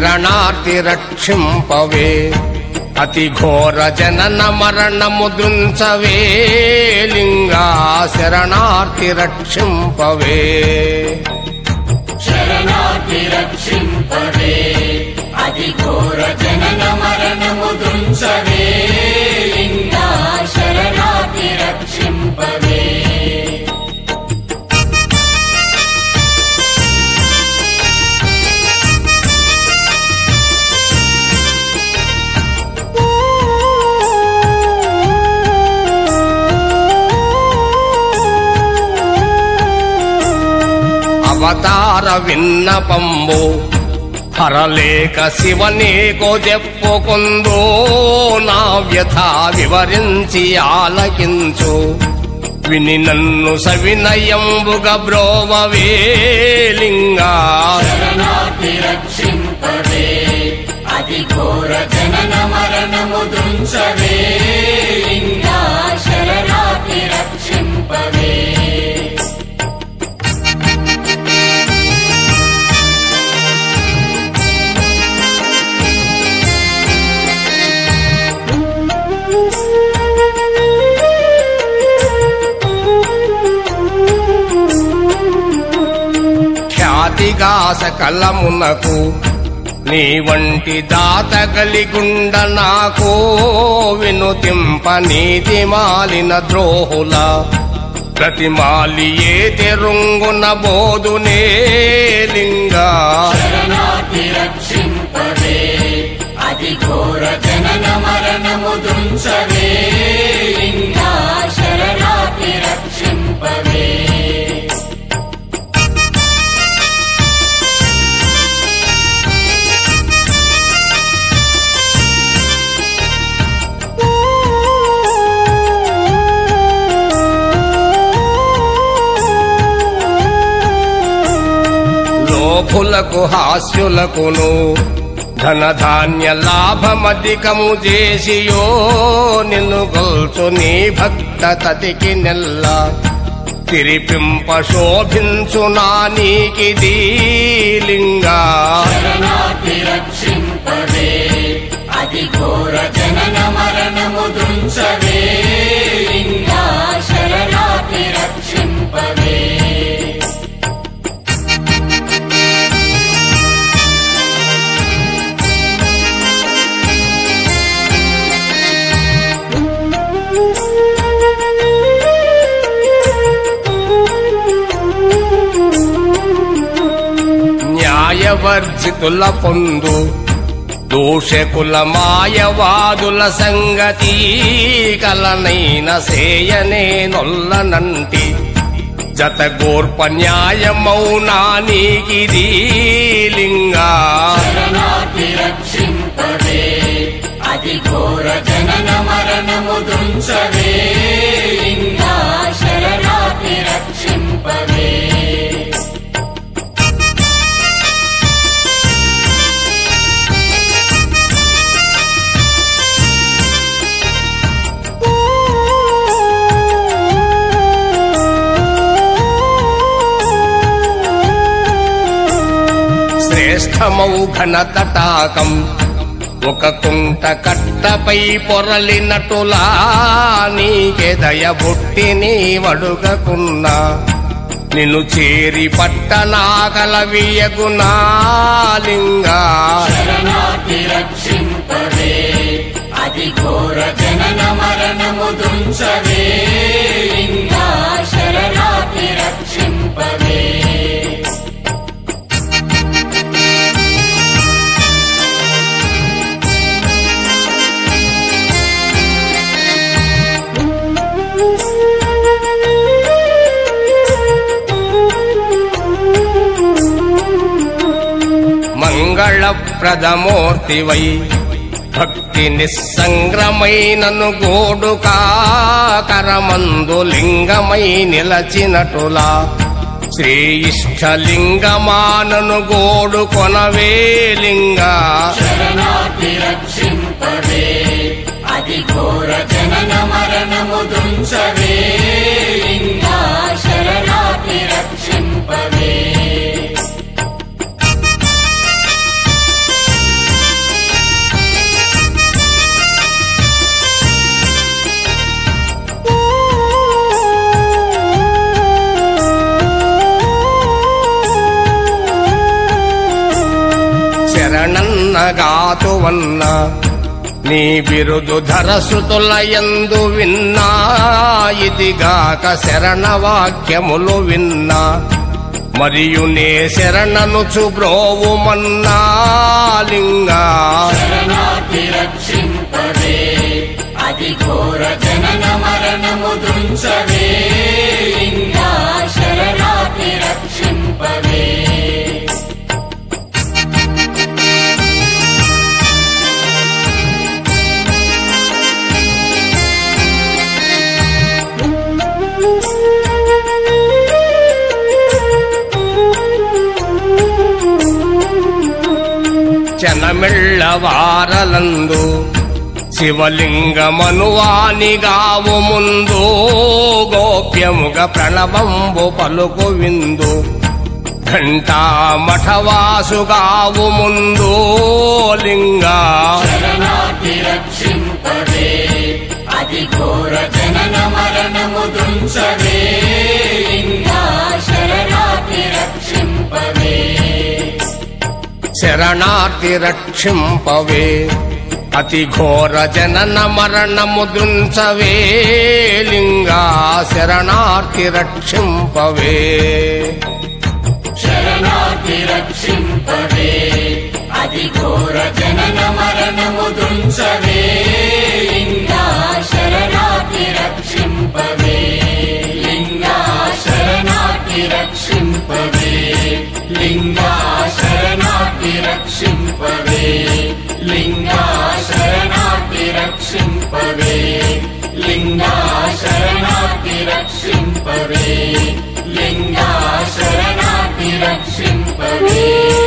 శరణార్థి రక్షింపవే అతి ఘోర జనన మరణము దృంచవే లింగా శరణార్థి రక్షింపవే శరణార్థి రక్షింపవే అతి ఘోర జనన మరణము దృంచవే లింగా శరణార్థి రక్షింపవే అవతార విన్నపంబు హరలేక శివనేకో చెప్పుకుందో నా వ్యథ వివరించి ఆలకించు విని నన్ను సవినయంబుగా బ్రోవవే లింగా శరణార్థి రక్షింపవే అతి ఘోర జనన మరణము దృంచవే లింగా శరణార్థి రక్షింపవే ఖ్యాతిగా సకలమునకు నీ వంటి దాత కలిగుండ నాకు వినుతింప నీతి మాలిన ద్రోహుల ప్రతిమాలి ఏ తెరుంగున బోధునే లింగా శరణార్థి రక్షింపవే అతి ఘోర జనన మరణము దృంచవే లింగా శరణార్థి రక్షింపవే లోభులకు హాస్యులకును ధనధాన్య లాభమధికము చేసియో నిన్ను గొల్చు నీ భక్త తతికి నెల్ల తిరిపింప శోభించు నా నీకిది లింగా శరణార్థి రక్షింపవే అతి ఘోర జనన మరణము దృంచవే లింగా శరణార్థి రక్షింపవే న్యాయవర్జితుల పొందు దూషకుల మాయవాదుల సంగతి కలనైన సేయనే నొల్లనంటి జతగోర్ప న్యాయమౌనానికిది లింగా శరణార్థి రక్షింపవే అతి ఘోర జనన మరణము దృంచవే లింగా శరణార్థి రక్షింపవే శ్రేష్టమౌ ఘనతటాకం ఒక కుంట కట్టపై పొరలినటులా నీకే దయబుట్టి నీ వడుగకున్నా నిన్ను చేరి పట్టనాకలవియగునా లింగా శరణార్థి రక్షింపవే అతి ఘోర జనన మరణము దృంచవే లింగా శరణార్థి రక్షింపవే మంగళప్రదమూర్తివై భక్తి నిస్సంగ్రమైనను గోడు కాకరమందు లింగమై నిలచినటులా శ్రీ ఇష్టలింగమానను గోడు కొనవే లింగా శరణార్థి రక్షింపవే అతి ఘోర జనన మరణము దృంచవే లింగా శరణార్థి రక్షింపవే శరణన్నగాతువన్న నీ బిరుదు ధరసుతులయందు విన్నా ఇదిగాక శరణ వాక్యములు విన్నా మరియు నే శరణనుచు బ్రోవుమన్నా లింగా శరణార్థి రక్షింపవే అతి ఘోర జనన మరణము దృంచవే లింగా శరణార్థి రక్షింపవే చనమిళ్ళవారలందు శివలింగమనువానిగావు ముందు గోప్యముగ ప్రణవంబు పలుకు విందు ఘంటా మఠవాసుగావు ముందు లింగా శరణార్థి రక్షింపవే అతి ఘోర జనన మరణము దృంచవే లింగా శరణార్థి రక్షింపవే శరణార్థి రక్షింపవే అతి ఘోర జనన మరణము దృంచవే లింగా శరణార్థి రక్షింపవే శరణార్థి రక్షింపవే అతి ఘోర జనన మరణము దృంచవే లింగా శరణార్థి రక్షింపవే లింగా శరణార్థి రక్షింపవే లింగా శరణార్థి రక్షింపవే లింగా శరణార్థి రక్షింపవే లింగా శరణార్థి రక్షింపవే లింగా శరణార్థి రక్షింపవే